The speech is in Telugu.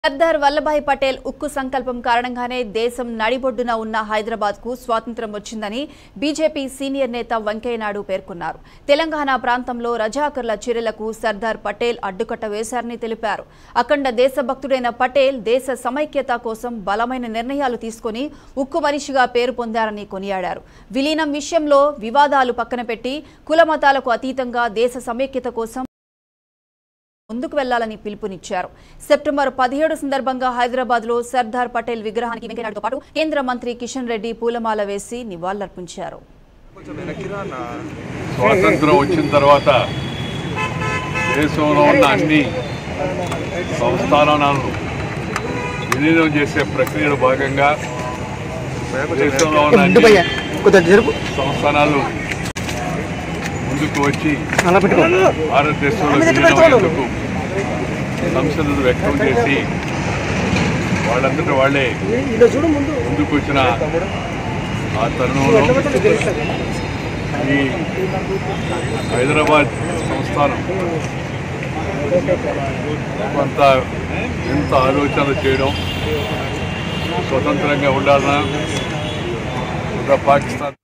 సర్దార్ వల్లభాయ్ పటేల్ ఉక్కు సంకల్పం కారణంగానే దేశం నడిబొడ్డున ఉన్న హైదరాబాద్ కు స్వాతంత్ర్యం వచ్చిందని బీజేపీ సీనియర్ నేత వెంకయ్యనాయుడు పేర్కొన్నారు తెలంగాణ ప్రాంతంలో రజాకర్ల చర్యలకు సర్దార్ పటేల్ అడ్డుకట్ట వేశారని తెలిపారు అఖండ దేశభక్తుడైన పటేల్ దేశ సమైక్యత కోసం బలమైన నిర్ణయాలు తీసుకుని ఉక్కు మనిషిగా పేరు పొందారని కొనియాడారు విలీనం విషయంలో వివాదాలు పక్కన పెట్టి కుల మతాలకు అతీతంగా దేశ సమైక్యత కోసం ముందుకు వెళ్లాలని పిలుపునిచ్చారు సెప్టెంబర్ పదిహేడు సందర్భంగా హైదరాబాద్ లో సర్దార్ పటేల్ విగ్రహానికి వెంకయ్యనాయుడుతో పాటు కేంద్ర మంత్రి కిషన్ రెడ్డి పూలమాల వేసి నివాళులర్పించారు స్వాతంత్రం వచ్చిన తర్వాత దేశంలో ఉన్న అన్ని సంస్థానాలను విలీనం చేసే ప్రక్రియలో భాగంగా దేశంలో ఉన్న ముందు అన్ని భయ్యా కొద్దిగా జరుపు సంస్థానాలు ముందుకు వచ్చి అలా పెట్టుకో భారతదేశంలో విలీనమయ్యేందుకు సంస్థలు వ్యక్తం చేసి వాళ్ళంతటా వాళ్ళే ఇలా చూడు ముందు ముందుకు వచ్చిన ఆ తరుణంలో ఈ హైదరాబాద్ సంస్థానం కొంత ఎంత ఆలోచనలు చేయడం స్వతంత్రంగా ఉండాలన్నా కొంత పాకిస్తాన్